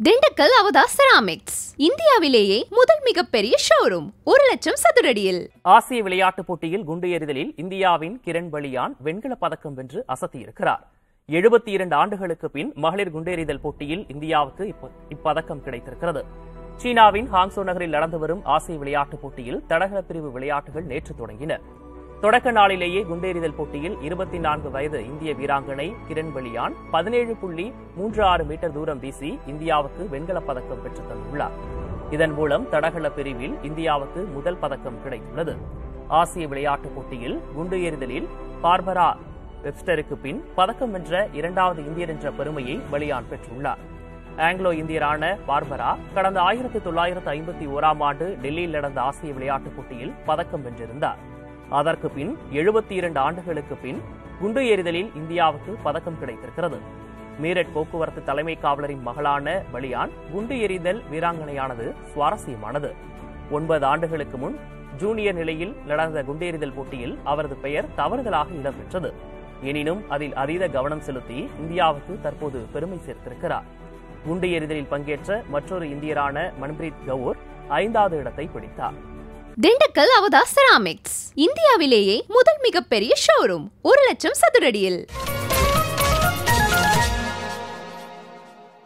திண்டுக்கல் அவதா செராமிக்ஸ் இந்தியாவிலேயே முதல் மிகப்பெரிய ஷோரூம் ஒரு லட்சம் சதுரடியில் ஆசிய விளையாட்டுப் போட்டியில் குண்டு எறிதலில் இந்தியாவின் கிரண் பலியான் வெண்கலப் பதக்கம் வென்று அசத்தியிருக்கிறார் எழுபத்தி இரண்டு ஆண்டுகளுக்கு பின் மகளிர் குண்டெறிதல் போட்டியில் இந்தியாவுக்கு இப்ப- இப்பதக்கம் கிடைத்திருக்கிறது சீனாவின் ஹாங்சோ நகரில் நடந்து வரும் ஆசிய விளையாட்டுப் போட்டியில் தடகள பிரிவு விளையாட்டுகள் நேற்று தொடங்கின தொடக்க நாளிலேயே குண்டெறிதல் போட்டியில் இருபத்தி நான்கு வயது இந்திய வீராங்கனை கிரண் பலியான் பதினேழு புள்ளி மூன்று ஆறு மீட்டர் தூரம் வீசி இந்தியாவுக்கு வெண்கலப் பதக்கம் பெற்றுத் தந்துள்ளார் இதன் மூலம் தடகள பிரிவில் இந்தியாவுக்கு முதல் பதக்கம் கிடைத்துள்ளது ஆசிய விளையாட்டுப் போட்டியில் குண்டு எறிதலில் பார்பரா வெப்ஸ்டருக்கு பின் பதக்கம் வென்ற இரண்டாவது இந்தியர் என்ற பெருமையை பலியான் பெற்றுள்ளார் ஆங்கிலோ இந்தியரான பார்பரா கடந்த ஆயிரத்தி தொள்ளாயிரத்து ஐம்பத்தி ஓராம் ஆண்டு டெல்லியில் நடந்த ஆசிய விளையாட்டுப் போட்டியில் பதக்கம் வென்றிருந்தார் அதற்கு பின் எழுபத்தி இரண்டு ஆண்டுகளுக்கு பின் குண்டு எறிதலில் இந்தியாவுக்கு பதக்கம் கிடைத்திருக்கிறது மீரட் போக்குவரத்து தலைமை காவலரின் மகளான பலியான் குண்டு எறிதல் வீராங்கனையானது சுவாரஸ்யமானது ஒன்பது ஆண்டுகளுக்கு முன் ஜூனியர் நிலையில் நடந்த குண்டெறிதல் போட்டியில் அவரது பெயர் தவறுதலாக இடம்பெற்றது எனினும் அதில் அதீத கவனம் செலுத்தி இந்தியாவுக்கு தற்போது பெருமை சேர்த்திருக்கிறார் குண்டு எறிதலில் பங்கேற்ற மற்றொரு இந்தியரான மன்பிரீத் கவுர் ஐந்தாவது இடத்தை பிடித்தார் திண்டுக்கல் அவதா செராமிக்ஸ் இந்தியாவிலேயே முதல் மிகப்பெரிய ஷோரூம் ஒரு லட்சம் சதுரடியில்